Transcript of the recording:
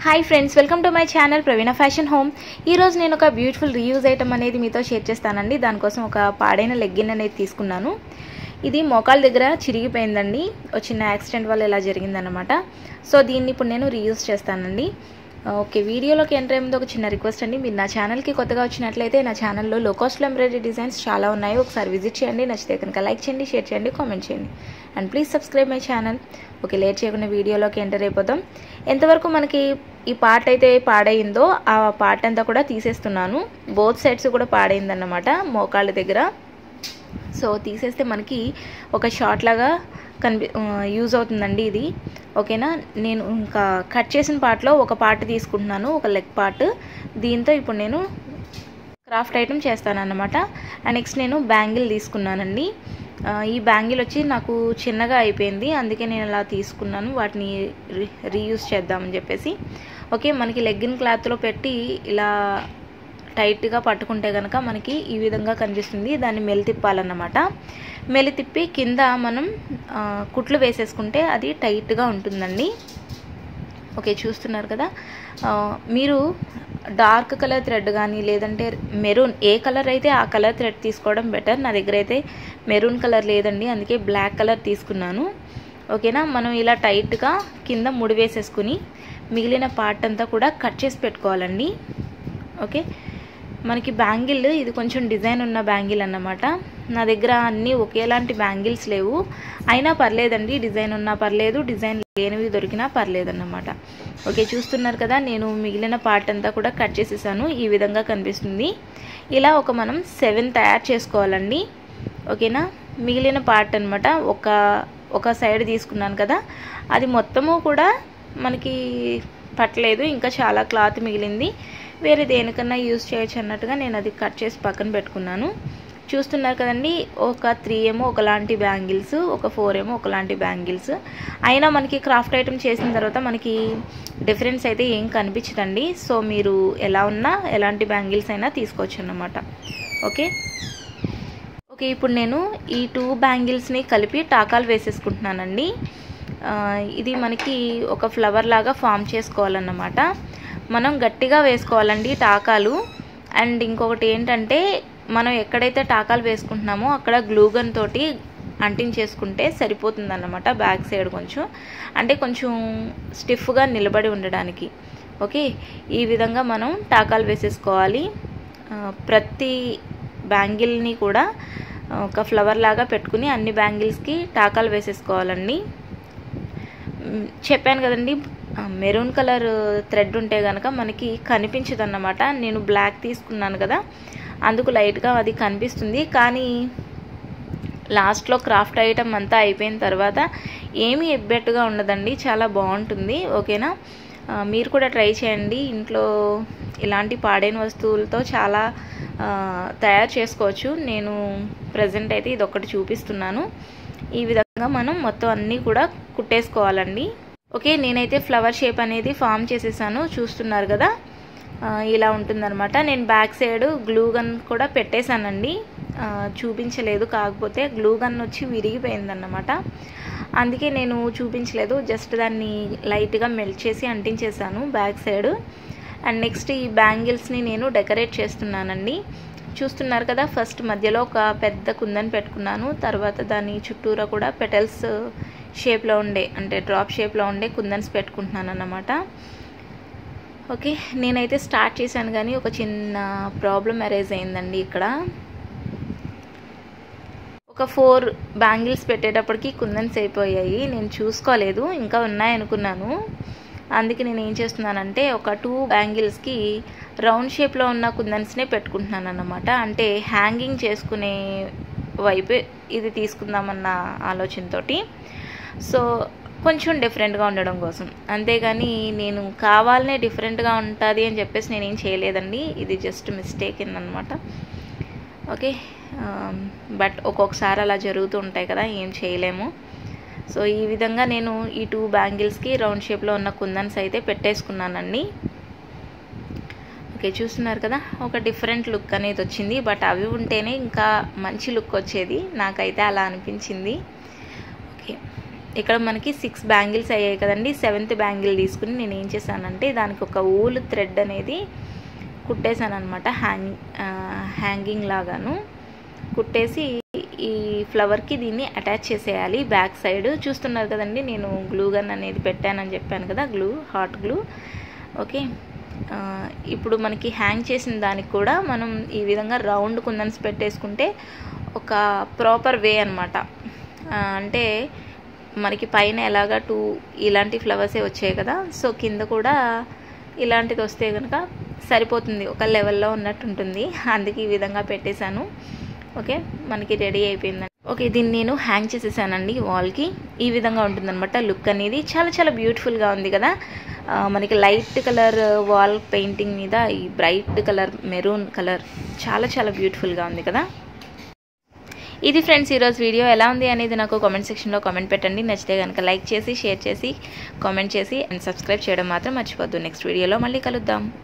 hi friends welcome to my channel Praveena fashion home ఈరోజు నేను ఒక బ్యూటిఫుల్ రీయూజ్ ఐటమ్ అనేది మీతో షేర్ చేస్తానండి దానికోసం ఒక పాడైన లెగ్గిన్ అనేది తీసుకున్నాను ఇది మోకాల దగ్గర చిరిగిపోయిందండి ఒక చిన్న యాక్సిడెంట్ వల్ల ఇలా జరిగిందనమాట సో దీన్ని ఇప్పుడు నేను రీయూజ్ చేస్తానండి ఓకే వీడియోలోకి ఎంటర్ అయ్యేందుకు ఒక చిన్న రిక్వెస్ట్ అండి మీరు నా ఛానల్కి కొత్తగా వచ్చినట్లయితే నా ఛానల్లో లో కాస్ట్లో ఎంబ్రాయిడరీ డిజైన్స్ చాలా ఉన్నాయి ఒకసారి విజిట్ చేయండి నచ్చితే కనుక లైక్ చేయండి షేర్ చేయండి కామెంట్ చేయండి and please subscribe my channel okay late చేయకుండా వీడియోలోకి ఎంటర్ అయిపోతాం ఎంతవరకు మనకి ఈ పార్ట్ అయితే పాడైందో ఆ పార్ట్ అంతా కూడా తీసేస్తున్నాను బోత్ సైడ్స్ కూడా పాడైందన్నమాట మోకాళ్ళ దగ్గర సో తీసేస్తే మనకి ఒక షార్ట్ లాగా కనిపి యూజ్ అవుతుందండి ఇది ఓకేనా నేను ఇంకా కట్ చేసిన పార్ట్లో ఒక పార్ట్ తీసుకుంటున్నాను ఒక లెగ్ పార్ట్ దీంతో ఇప్పుడు నేను క్రాఫ్ట్ ఐటమ్ చేస్తానన్నమాట అండ్ నెక్స్ట్ నేను బ్యాంగిల్ తీసుకున్నానండి ఈ బ్యాంగిల్ వచ్చి నాకు చిన్నగా అయిపోయింది అందుకే నేను అలా తీసుకున్నాను వాటిని రీ రీయూజ్ చేద్దామని చెప్పేసి ఓకే మనకి లెగ్గిన్ క్లాత్లో పెట్టి ఇలా టైట్గా పట్టుకుంటే కనుక మనకి ఈ విధంగా కనిపిస్తుంది దాన్ని మెలి తిప్పాలన్నమాట మెలి తిప్పి కింద మనం కుట్లు వేసేసుకుంటే అది టైట్గా ఉంటుందండి ఓకే చూస్తున్నారు కదా మీరు డార్క్ కలర్ థ్రెడ్ కానీ లేదంటే మెరూన్ ఏ కలర్ అయితే ఆ కలర్ థ్రెడ్ తీసుకోవడం బెటర్ నా దగ్గర అయితే మెరూన్ కలర్ లేదండి అందుకే బ్లాక్ కలర్ తీసుకున్నాను ఓకేనా మనం ఇలా టైట్గా కింద ముడి వేసేసుకుని మిగిలిన పార్ట్ అంతా కూడా కట్ చేసి పెట్టుకోవాలండి ఓకే మనకి బ్యాంగిల్ ఇది కొంచెం డిజైన్ ఉన్న బ్యాంగిల్ అన్నమాట నా దగ్గర అన్నీ ఒకేలాంటి బ్యాంగిల్స్ లేవు అయినా పర్లేదండి డిజైన్ ఉన్నా పర్లేదు డిజైన్ లేనివి దొరికినా పర్లేదన్నమాట ఓకే చూస్తున్నారు కదా నేను మిగిలిన పార్ట్ అంతా కూడా కట్ చేసేసాను ఈ విధంగా కనిపిస్తుంది ఇలా ఒక మనం సెవెన్ తయారు చేసుకోవాలండి ఓకేనా మిగిలిన పార్ట్ అనమాట ఒక ఒక సైడ్ తీసుకున్నాను కదా అది మొత్తము కూడా మనకి పట్టలేదు ఇంకా చాలా క్లాత్ మిగిలింది వేరే దేనికన్నా యూజ్ చేయొచ్చు అన్నట్టుగా నేను అది కట్ చేసి పక్కన పెట్టుకున్నాను చూస్తున్నారు కదండి ఒక త్రీ ఏమో ఒకలాంటి బ్యాంగిల్స్ ఒక ఫోర్ ఏమో ఒకలాంటి బ్యాంగిల్స్ అయినా మనకి క్రాఫ్ట్ ఐటమ్ చేసిన తర్వాత మనకి డిఫరెన్స్ అయితే ఏం కనిపించదండి సో మీరు ఎలా ఉన్నా ఎలాంటి బ్యాంగిల్స్ అయినా తీసుకోవచ్చు అన్నమాట ఓకే ఓకే ఇప్పుడు నేను ఈ టూ బ్యాంగిల్స్ని కలిపి టాకాలు వేసేసుకుంటున్నానండి ఇది మనకి ఒక ఫ్లవర్ లాగా ఫామ్ చేసుకోవాలన్నమాట మనం గట్టిగా వేసుకోవాలండి టాకాలు అండ్ ఇంకొకటి ఏంటంటే మనం ఎక్కడైతే టాకాలు వేసుకుంటున్నామో అక్కడ గ్లూగన్ తోటి అంటించేసుకుంటే సరిపోతుందన్నమాట బ్యాక్ సైడ్ కొంచెం అంటే కొంచెం స్టిఫ్గా నిలబడి ఉండడానికి ఓకే ఈ విధంగా మనం టాకాలు వేసేసుకోవాలి ప్రతి బ్యాంగిల్ని కూడా ఒక ఫ్లవర్ లాగా పెట్టుకుని అన్ని బ్యాంగిల్స్కి టాకాలు వేసేసుకోవాలండి చెప్పాను కదండి మెరూన్ కలర్ థ్రెడ్ ఉంటే కనుక మనకి కనిపించదు అన్నమాట నేను బ్లాక్ తీసుకున్నాను కదా అందుకు లైట్గా అది కనిపిస్తుంది కానీ లాస్ట్లో క్రాఫ్ట్ ఐటమ్ అంతా అయిపోయిన తర్వాత ఏమీ ఎబ్బెట్టుగా ఉండదండి చాలా బాగుంటుంది ఓకేనా మీరు కూడా ట్రై చేయండి ఇంట్లో ఇలాంటి పాడైన వస్తువులతో చాలా తయారు చేసుకోవచ్చు నేను ప్రజెంట్ అయితే ఇది ఒకటి చూపిస్తున్నాను ఈ విధంగా మనం మొత్తం అన్నీ కూడా కుట్టేసుకోవాలండి ఓకే నేనైతే ఫ్లవర్ షేప్ అనేది ఫామ్ చేసేసాను చూస్తున్నారు కదా ఇలా ఉంటుందన్నమాట నేను బ్యాక్ సైడ్ గ్లూ గన్ కూడా పెట్టేశానండి చూపించలేదు కాకపోతే గ్లూ గన్ వచ్చి విరిగిపోయిందన్నమాట అందుకే నేను చూపించలేదు జస్ట్ దాన్ని లైట్గా మెల్ట్ చేసి అంటించేసాను బ్యాక్ సైడ్ అండ్ నెక్స్ట్ ఈ బ్యాంగిల్స్ని నేను డెకరేట్ చేస్తున్నానండి చూస్తున్నారు కదా ఫస్ట్ మధ్యలో ఒక పెద్ద కుందని పెట్టుకున్నాను తర్వాత దాని చుట్టూరా కూడా పెటల్స్ షేప్లో ఉండే అంటే డ్రాప్ షేప్లో ఉండే కుందన్స్ పెట్టుకుంటున్నాను అన్నమాట ఓకే నేనైతే స్టార్ట్ చేశాను కానీ ఒక చిన్న ప్రాబ్లం అరైజ్ అయిందండి ఇక్కడ ఒక ఫోర్ బ్యాంగిల్స్ పెట్టేటప్పటికి కుందన్స్ అయిపోయాయి నేను చూసుకోలేదు ఇంకా ఉన్నాయనుకున్నాను అందుకే నేను ఏం చేస్తున్నానంటే ఒక టూ బ్యాంగిల్స్కి రౌండ్ షేప్లో ఉన్న కుందన్స్నే పెట్టుకుంటున్నాను అన్నమాట అంటే హ్యాంగింగ్ చేసుకునే వైపు ఇది తీసుకుందామన్న ఆలోచనతోటి సో కొంచెం డిఫరెంట్గా ఉండడం కోసం అంతేగాని నేను కావాలనే డిఫరెంట్గా ఉంటుంది అని చెప్పేసి నేనేం చేయలేదండి ఇది జస్ట్ మిస్టేక్ అనమాట ఓకే బట్ ఒక్కొక్కసారి అలా జరుగుతూ ఉంటాయి కదా ఏం చేయలేము సో ఈ విధంగా నేను ఈ టూ బ్యాంగిల్స్కి రౌండ్ షేప్లో ఉన్న కుందన్స్ అయితే పెట్టేసుకున్నానండి ఓకే చూస్తున్నారు కదా ఒక డిఫరెంట్ లుక్ అనేది వచ్చింది బట్ అవి ఉంటేనే ఇంకా మంచి లుక్ వచ్చేది నాకైతే అలా అనిపించింది ఓకే ఇక్కడ మనకి సిక్స్ బ్యాంగిల్స్ అయ్యాయి కదండి సెవెంత్ బ్యాంగిల్ తీసుకుని నేను ఏం చేశానంటే దానికి ఒక ఊల్ థ్రెడ్ అనేది కుట్టేశాను అనమాట హ్యాంగ్ హ్యాంగింగ్ లాగాను కుట్టేసి ఈ ఫ్లవర్కి దీన్ని అటాచ్ చేసేయాలి బ్యాక్ సైడ్ చూస్తున్నారు కదండి నేను గ్లూ గన్ అనేది పెట్టానని చెప్పాను కదా గ్లూ హాట్ గ్లూ ఓకే ఇప్పుడు మనకి హ్యాంగ్ చేసిన దానికి కూడా మనం ఈ విధంగా రౌండ్ కుందన్స్ పెట్టేసుకుంటే ఒక ప్రాపర్ వే అనమాట అంటే మనకి పైన ఎలాగా టూ ఇలాంటి ఫ్లవర్సే వచ్చాయి కదా సో కింద కూడా ఇలాంటిది వస్తే కనుక సరిపోతుంది ఒక లెవెల్లో ఉన్నట్టు ఉంటుంది అందుకే ఈ విధంగా పెట్టేశాను ఓకే మనకి రెడీ అయిపోయిందండి ఓకే దీన్ని నేను హ్యాంగ్ చేసేసానండి వాల్కి ఈ విధంగా ఉంటుందన్నమాట లుక్ అనేది చాలా చాలా బ్యూటిఫుల్గా ఉంది కదా మనకి లైట్ కలర్ వాల్ పెయింటింగ్ మీద ఈ బ్రైట్ కలర్ మెరూన్ కలర్ చాలా చాలా బ్యూటిఫుల్గా ఉంది కదా ఇది ఫ్రెండ్స్ ఈరోజు వీడియో ఎలా ఉంది అనేది నాకు కామెంట్ సెక్షన్లో కామెంట్ పెట్టండి నచ్చితే కనుక లైక్ చేసి షేర్ చేసి కామెంట్ చేసి అండ్ సబ్స్క్రైబ్ చేయడం మాత్రం మర్చిపోద్దు నెక్స్ట్ వీడియోలో మళ్ళీ కలుద్దాం